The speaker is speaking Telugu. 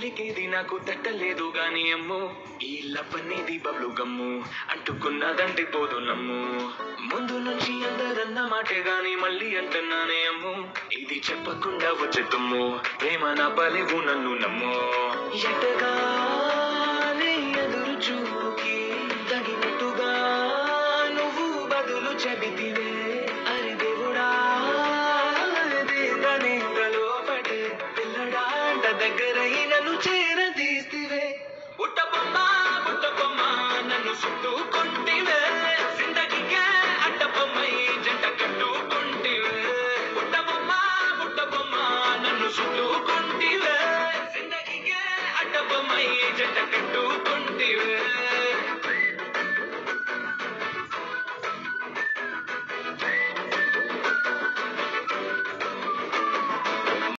పలికేది నాకు తట్టలేదు గాని అమ్ము ఈ లప్పనేది బబ్లు గమ్ము అంటుకున్నదంటే పోదు నమ్ము ముందు నుంచి అందరన్న మాటే గాని మళ్ళీ అంటున్నానే అమ్ము ఇది చెప్పకుండా వచ్చే తుమ్ము ప్రేమ నా పలివు నన్ను నమ్ము ఎటగానే ఎదురు చూకి తగినట్టుగా నువ్వు బదులు చెబితివే అరి దేవుడా దేగనేగలో పడే పిల్లడాంట దగ్గరై నన్ను చేరదీస్తివే బుట్టబొమ్మ బుట్టబొమ్మ నన్ను చుట్టుకుంటివే జిందగీకే అడ్డబొమ్మై జంట కట్టుకుంటివే బుట్టబొమ్మ బుట్టబొమ్మ నన్ను చుట్టుకుంటివే జిందగీకే అడ్డబొమ్మై జంట కట్టుకుంటివే